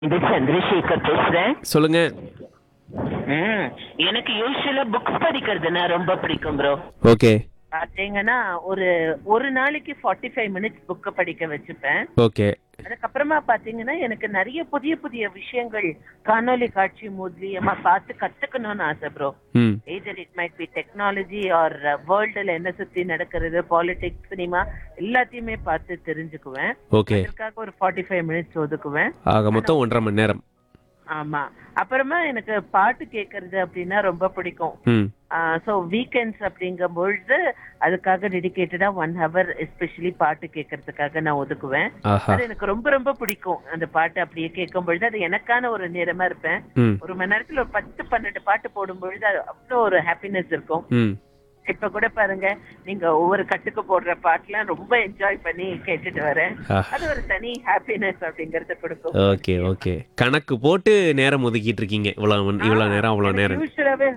இது சந்திரசேகர் பேசுறேன் சொல்லுங்க ம், எனக்கு யூஸ்வலா புக்ஸ் படிக்கிறதுனா ரொம்ப பிடிக்கும் ப்ரோ ஓகே பாத்தீங்கன்னா ஒரு ஒரு நாளைக்கு ஃபார்ட்டி ஃபைவ் மினிட்ஸ் புக்கை படிக்க வச்சுப்பேன் ஓகே அதுக்கப்புறமா பாத்தீங்கன்னா எனக்கு நிறைய புதிய புதிய விஷயங்கள் காணொளி காட்சி மூலியமா பார்த்து கத்துக்கணும்னு ஆசை ப்ரோ ம் either it might be technology or வேர்ல்டுல என்ன சுத்தி நடக்கிறது பாலிடிக்ஸ் சினிமா எல்லாத்தையுமே பார்த்து தெரிஞ்சுக்குவேன் ஓகே அதற்காக ஒரு ஃபார்ட்டி ஃபைவ் மினிட்ஸ் ஒதுக்குவேன் ஆக மொத்தம் ஒன்றரை மணி நேரம் ஆமா அப்புறமா எனக்கு பாட்டு கேட்கறது அப்படின்னா ரொம்ப பிடிக்கும் ம் ஸோ வீக்கெண்ட்ஸ் அப்படிங்கும் பொழுது அதுக்காக டெடிகேட்டடா ஒன் ஹவர் எஸ்பெஷலி பாட்டு கேட்கறதுக்காக நான் ஒதுக்குவேன் ஆஹா அது எனக்கு ரொம்ப ரொம்ப பிடிக்கும் அந்த பாட்டு அப்படியே கேட்கும் பொழுது அது எனக்கான ஒரு நேரமா இருப்பேன் ம் ஒரு மணி நேரத்துல ஒரு பத்து பன்னெண்டு பாட்டு போடும் பொழுது அது அவ்வளோ ஒரு ஹாப்பினஸ் இருக்கும் ம் இப்ப கூட பாருங்க நீங்க ஒவ்வொரு கட்டுக்கு போடுற பாட்டுலாம் ரொம்ப என்ஜாய் பண்ணி கேட்டுட்டு வரேன் ஆஹா. அது ஒரு தனி ஹாப்பினஸ் அப்படிங்கறத கொடுக்கும் ஓகே ஓகே கணக்கு போட்டு நேரம் ஒதுக்கிட்டு இருக்கீங்க இவ்வளவு மணி- இவ்வளவு நேரம் அவ்வளவு நேரம் யூஸ்வலாவே